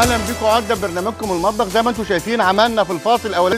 اهلا بكم عدة برنامجكم المطبخ زي ما انتم شايفين عملنا في الفاصل الاولاني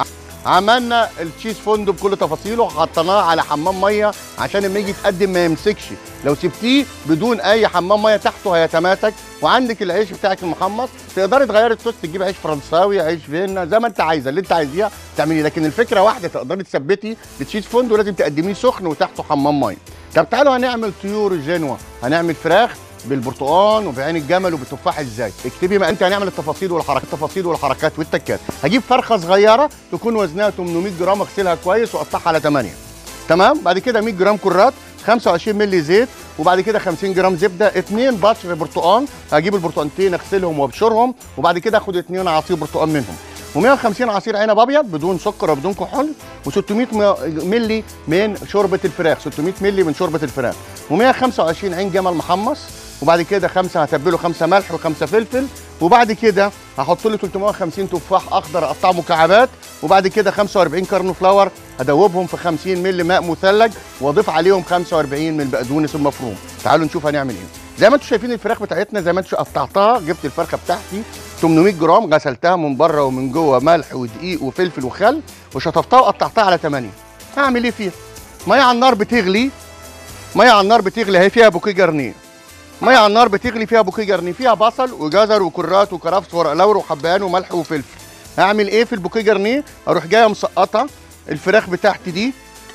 عملنا التشيز فوندو بكل تفاصيله وحطيناه على حمام ميه عشان لما يجي يتقدم ما يمسكش لو سبتيه بدون اي حمام ميه تحته هيتماسك وعندك العيش بتاعك المحمص تقدري تغيري التوست تجيب عيش فرنساوي عيش فيينا زي ما انت عايزه اللي انت عايزيها تعمليه لكن الفكره واحده تقدري تثبتي التشيز فوندو لازم تقدميه سخن وتحته حمام ميه طب تعالوا هنعمل طيور جنوة هنعمل فراخ بالبرتقال وبعين الجمل وبالتفاح ازاي اكتبي ما انت هنعمل التفاصيل والحركات التفاصيل والحركات والتكات هجيب فرخه صغيره تكون وزنها 800 جرام اغسلها كويس واقطعها على 8 تمام بعد كده 100 جرام كرات 25 مللي زيت وبعد كده 50 جرام زبده اثنين بشر برتقال هجيب البرتقانتين اغسلهم وابشرهم وبعد كده اخد اثنين عصير برتقال منهم و150 عصير عنب ابيض بدون سكر وبدون كحول و600 مللي من شوربه الفراخ 600 مللي من شوربه الفراخ و125 عين جمل محمص وبعد كده خمسه هتبله خمسه ملح وخمسه فلفل وبعد كده هحط له 350 تفاح اخضر اقطعه مكعبات وبعد كده 45 كارن فلاور هدوبهم في 50 مللي ماء مثلج واضيف عليهم 45 من البقدونس المفروم تعالوا نشوف هنعمل ايه زي ما انتم شايفين الفراخ بتاعتنا زي ما انتم قطعتها جبت الفرخه بتاعتي 800 جرام غسلتها من بره ومن جوه ملح ودقيق وفلفل وخل وشطفتها وقطعتها على 8 هعمل ايه فيها ميه على النار بتغلي ميه على النار بتغلي اهي فيها بوكيه جرنيه ميه على النار بتغلي فيها بوكيه جرنيه فيها بصل وجزر وكرات وكرفس ورق لورا وحبهان وملح وفلفل هعمل ايه في البوكيه جرنيه اروح جايه مسقطه الفراخ بتاعتي دي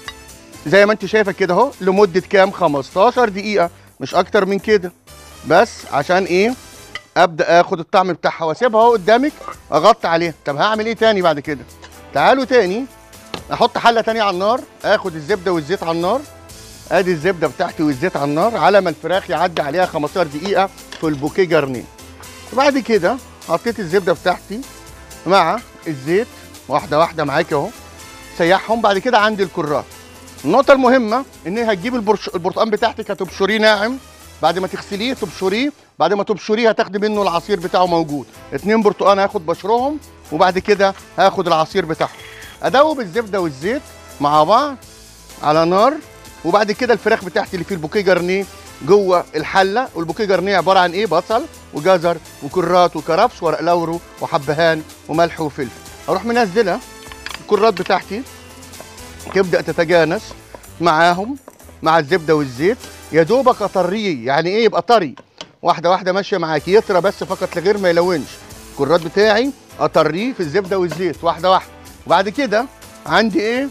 زي ما انت شايفه كده اهو لمده كام 15 دقيقه مش اكتر من كده بس عشان ايه ابدا اخد الطعم بتاعها واسيبها اهو قدامك اغطي عليها طب هعمل ايه تاني بعد كده تعالوا تاني احط حله تانية على النار اخد الزبده والزيت على النار ادي الزبده بتاعتي والزيت على النار على ما الفراخ يعدي عليها 15 دقيقه في البوكيه جرنيه وبعد كده حطيت الزبده بتاعتي مع الزيت واحده واحده معاكي اهو سيحهم بعد كده عندي الكرات النقطه المهمه ان هتجيب البرش... البرتقال بتاعتك هتبشريه ناعم بعد ما تغسليه تبشريه بعد ما تبشريه هتاخدي منه العصير بتاعه موجود اتنين برتقال هاخد بشرهم وبعد كده هاخد العصير بتاعهم ادوب الزبده والزيت مع بعض على نار وبعد كده الفراخ بتاعتي اللي فيه البوكيه جرنيه جوه الحله والبوكيه جرنيه عباره عن ايه بصل وجزر وكرات وكرفس ورق لورو وحبهان وملح وفلفل اروح منزلها الكرات بتاعتي تبدا تتجانس معاهم مع الزبده والزيت يا دوبك اطريه يعني ايه يبقى طري واحده واحده ماشيه معاكي يطرى بس فقط لغير ما يلونش الكرات بتاعي اطريه في الزبده والزيت واحده واحده وبعد كده عندي ايه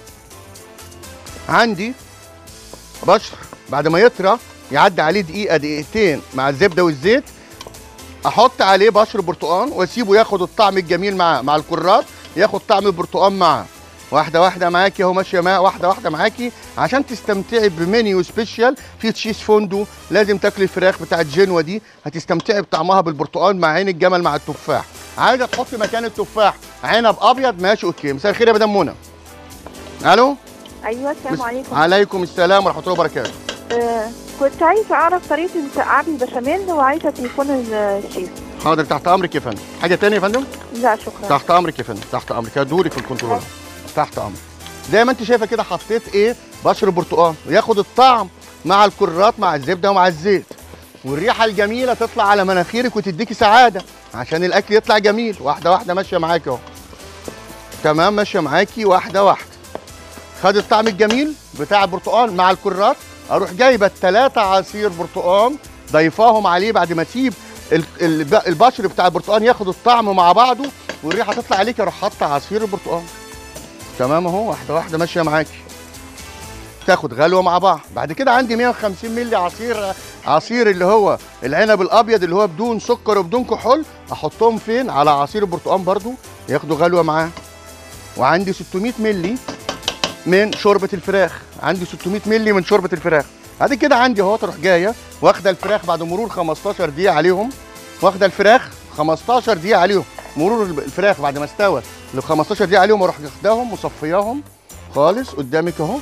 عندي بشر بعد ما يطرى يعدي عليه دقيقه دقيقتين مع الزبده والزيت احط عليه بشر برتقان واسيبه ياخد الطعم الجميل معاه مع الكرات ياخد طعم البرتقان معاه واحده واحده معاكي اهو ماشيه معاه واحده واحده معاكي عشان تستمتعي بمنيو سبيشال في تشيز فوندو لازم تاكلي الفراخ بتاعت جنوة دي هتستمتعي بطعمها بالبرتقال مع عين الجمل مع التفاح عايزه تحطي مكان التفاح عنب ابيض ماشي اوكي مساء الخير يا مدام منى الو ايوه السلام عليكم عليكم السلام ورحمه الله وبركاته آه كنت عايزه اعرف طريقه مسقعه البشاميل وعايزه تليفون الشيف حاضر تحت امرك يا فندم حاجه تانية يا فندم لا شكرا تحت امرك يا فندم تحت امرك هدوري في الكنترول تحت امرك زي ما انت شايفه كده حطيت ايه بشر برتقال وياخد الطعم مع الكرات مع الزبده ومع الزيت والريحه الجميله تطلع على مناخيرك وتديكي سعاده عشان الاكل يطلع جميل واحده واحده ماشيه معاكي اهو تمام ماشيه معاكي واحده واحده خد الطعم الجميل بتاع البرتقال مع الكرات اروح جايبه الثلاثه عصير برتقال ضيفاهم عليه بعد ما اسيب ال- ال- البشر بتاع البرتقال ياخد الطعم مع بعضه والريحه تطلع عليك اروح حاطه عصير البرتقال تمام اهو واحده واحده ماشيه معاكي تاخد غلوه مع بعض بعد كده عندي 150 مللي عصير عصير اللي هو العنب الابيض اللي هو بدون سكر وبدون كحول احطهم فين على عصير البرتقال برضو ياخدوا غلوه معاه وعندي 600 مللي من شوربه الفراخ عندي 600 مللي من شوربه الفراخ بعد كده عندي اهو تروح جايه واخده الفراخ بعد مرور 15 دقيقه عليهم واخده الفراخ 15 دقيقه عليهم مرور الفراخ بعد ما استوت ل 15 دقيقه عليهم اروح واخداهم مصفياهم خالص قدامك اهو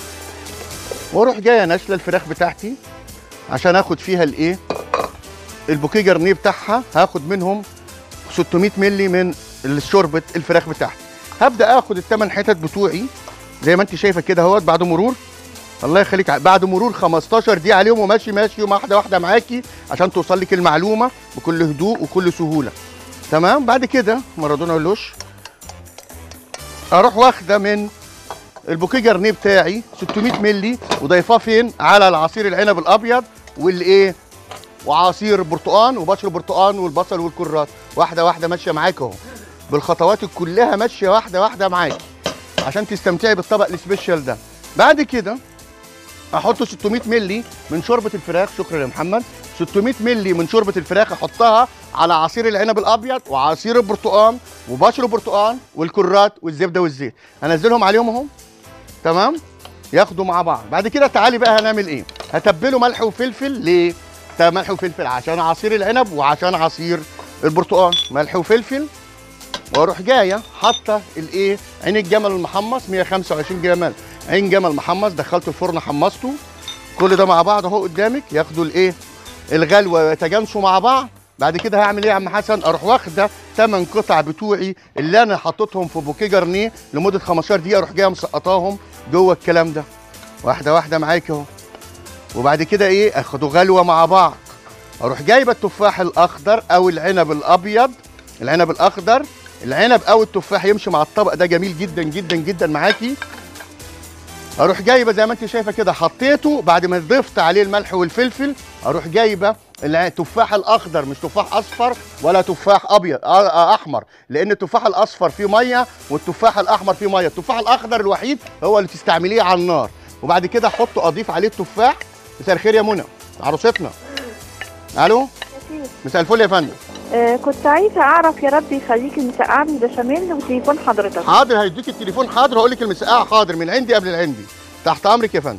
واروح جايه ناشله الفراخ بتاعتي عشان اخد فيها الايه البوكيه جرنيه بتاعها هاخد منهم 600 مللي من شوربه الفراخ بتاعتي هبدا اخد الثمان حتت بتوعي زي ما انت شايفه كده اهوت بعد مرور الله يخليك ع- بعد مرور 15 دقيقه عليهم وماشي ماشي واحده واحده معاكي عشان توصل لك المعلومه بكل هدوء وكل سهوله تمام بعد كده مارادونا والوش اروح واخده من البوكيه جرنيه بتاعي 600 مللي وضيفاه فين على العصير العنب الابيض والايه وعصير برتقان وبشر برتقان والبصل والكرات واحده واحده ماشيه معاك اهو بالخطوات كلها ماشيه واحده واحده معاك عشان تستمتعي بالطبق السبيشال ده بعد كده احط 600 مللي من شوربه الفراخ شكرا يا محمد 600 مللي من شوربه الفراخ احطها على عصير العنب الابيض وعصير البرتقال وبشر البرتقال والكرات والزبده والزيت انزلهم عليهم اهو تمام ياخدوا مع بعض بعد كده تعالي بقى هنعمل ايه هتبله ملح وفلفل ليه ده ملح وفلفل عشان عصير العنب وعشان عصير البرتقال ملح وفلفل واروح جايه حاطه الايه عين الجمل المحمص 125 جمل عين جمل محمص دخلته الفرن حمصته كل ده مع بعض اهو قدامك ياخدوا الايه الغلوه ويتجانسوا مع بعض بعد كده هعمل ايه يا عم حسن اروح واخده 8 قطع بتوعي اللي انا حطيتهم في بوكيه جرنيه لمده 15 دقيقه اروح جايه مسقطاهم جوه الكلام ده واحده واحده معاك اهو وبعد كده ايه اخدوا غلوه مع بعض اروح جايبه التفاح الاخضر او العنب الابيض العنب الاخضر العنب او التفاح يمشي مع الطبق ده جميل جدا جدا جدا معاكي اروح جايبه زي ما انت شايفه كده حطيته بعد ما ضفت عليه الملح والفلفل اروح جايبه الع- التفاح الاخضر مش تفاح اصفر ولا تفاح ابيض آه، آه، احمر لان التفاح الاصفر فيه ميه والتفاح الاحمر فيه ميه التفاح الاخضر الوحيد هو اللي تستعمليه على النار وبعد كده احط اضيف عليه التفاح مساء الخير يا منى عروستنا الو مساء الفل يا فندم آه كنت عايزة أعرف يا رب يخليك مسقعني بشاميل وتليفون حضرتك حاضر هيديك التليفون حاضر هقول لك المسقعه حاضر من عندي قبل العندي تحت امرك يا فندم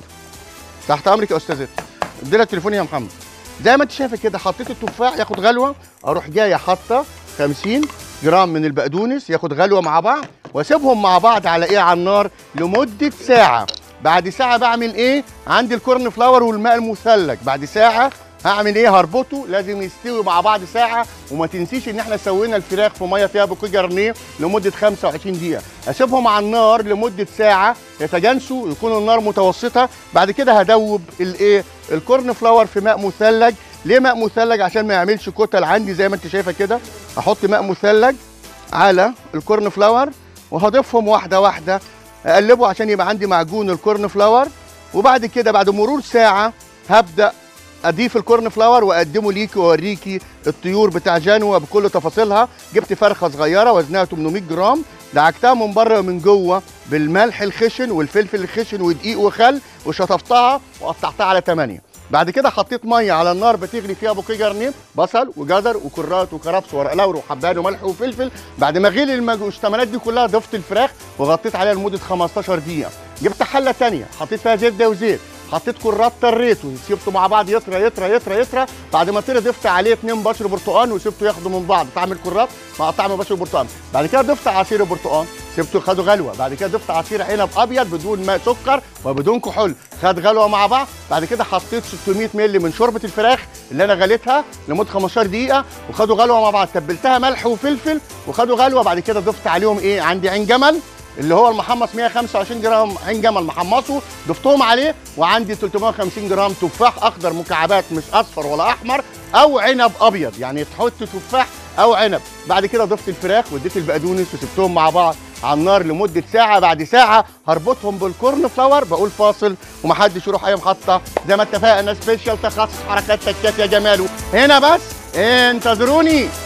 تحت امرك يا استاذتي ادي لها التليفون يا محمد زي ما انت شايفه كده حطيت التفاح ياخد غلوه اروح جايه حاطه 50 جرام من البقدونس ياخد غلوه مع بعض واسيبهم مع بعض على ايه على النار لمده ساعه بعد ساعه بعمل ايه عندي الكورن فلاور والماء المثلج بعد ساعه هعمل ايه هربطه لازم يستوي مع بعض ساعه وما تنسيش ان احنا سوينا الفراخ في ميه فيها بوكيه جرنيه لمده 25 دقيقه اسيبهم على النار لمده ساعه يتجانسوا يكون النار متوسطه بعد كده هدوب الايه الكورن فلاور في ماء مثلج ليه ماء مثلج عشان ما يعملش كتل عندي زي ما انت شايفه كده احط ماء مثلج على الكورن فلاور وهضيفهم واحده واحده اقلبه عشان يبقى عندي معجون الكورن فلاور وبعد كده بعد مرور ساعه هبدا اضيف الكورن فلاور واقدمه ليكي واوريكي الطيور بتاع جانوا بكل تفاصيلها جبت فرخه صغيره وزنها 800 جرام دعكتها من بره ومن جوه بالملح الخشن والفلفل الخشن ودقيق وخل وشطفتها وقطعتها على 8 بعد كده حطيت ميه على النار بتغلي فيها بوكيه جرنيه بصل وجزر وكرات وكرفس ورق لوري وحبهان وملح وفلفل بعد ما غلي المشتملات دي كلها ضفت الفراخ وغطيت عليها لمده 15 دقيقه جبت حله تانية حطيت فيها زبده وزيت حطيت كرات طريته سيبته مع بعض يطرى يطرى يطرى يطرى بعد ما طرى ضفت عليه اتنين بشر برتقان وسبته ياخدوا من بعض طعم الكرات مع طعم بشر برتقان بعد كده ضفت عصير البرتقان سبته خدوا غلوه بعد كده ضفت عصير عنب ابيض بدون ماء سكر وبدون كحول خد غلوه مع بعض بعد كده حطيت 600 مللي من شوربه الفراخ اللي انا غليتها لمده 15 دقيقه وخدوا غلوه مع بعض تبلتها ملح وفلفل وخدوا غلوه بعد كده ضفت عليهم ايه عندي عين جمل اللي هو المحمص 125 جرام عين جمل محمصه ضفتهم عليه وعندي 350 جرام تفاح اخضر مكعبات مش اصفر ولا احمر او عنب ابيض يعني تحط تفاح او عنب بعد كده ضفت الفراخ واديت البقدونس وسبتهم مع بعض على النار لمده ساعه بعد ساعه هربطهم بالكورن فلاور بقول فاصل ومحدش يروح اي محطه زي ما اتفقنا سبيشال تخصص حركات تكات يا جماله هنا بس انتظروني